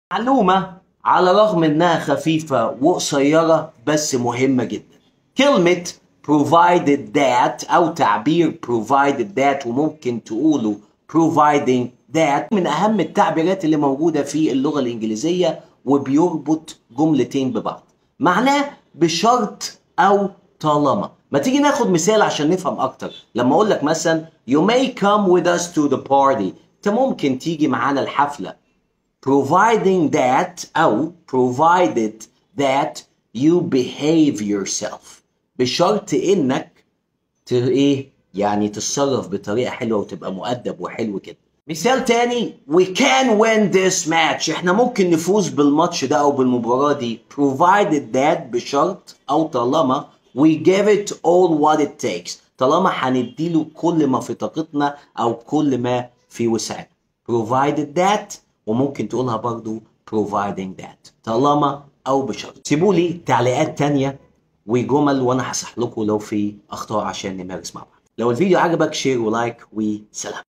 معلومة على الرغم انها خفيفة وقصيرة بس مهمة جدا كلمة provided that او تعبير provided that وممكن تقولوا providing that من اهم التعبيرات اللي موجودة في اللغة الانجليزية وبيربط جملتين ببعض معناه بشرط او طالما ما تيجي ناخد مثال عشان نفهم اكتر لما اقول لك مثلا you may come with us to the party انت ممكن تيجي معانا الحفلة providing that او provided that you behave yourself بشرط انك ت... ايه يعني تتصرف بطريقة حلوة وتبقى مؤدب وحلو كده مثال تاني we can win this match احنا ممكن نفوز بالماتش ده او بالمباراة دي provided that بشرط او طالما we give it all what it takes طالما هنديله كل ما في طاقتنا او كل ما في وسعنا provided that وممكن تقولها برضو providing that طالما او بشرط سيبوا لي تعليقات تانية وجمل وانا هصح لكم لو في اخطاء عشان نمارس مع بعض لو الفيديو عجبك شير ولايك وسلام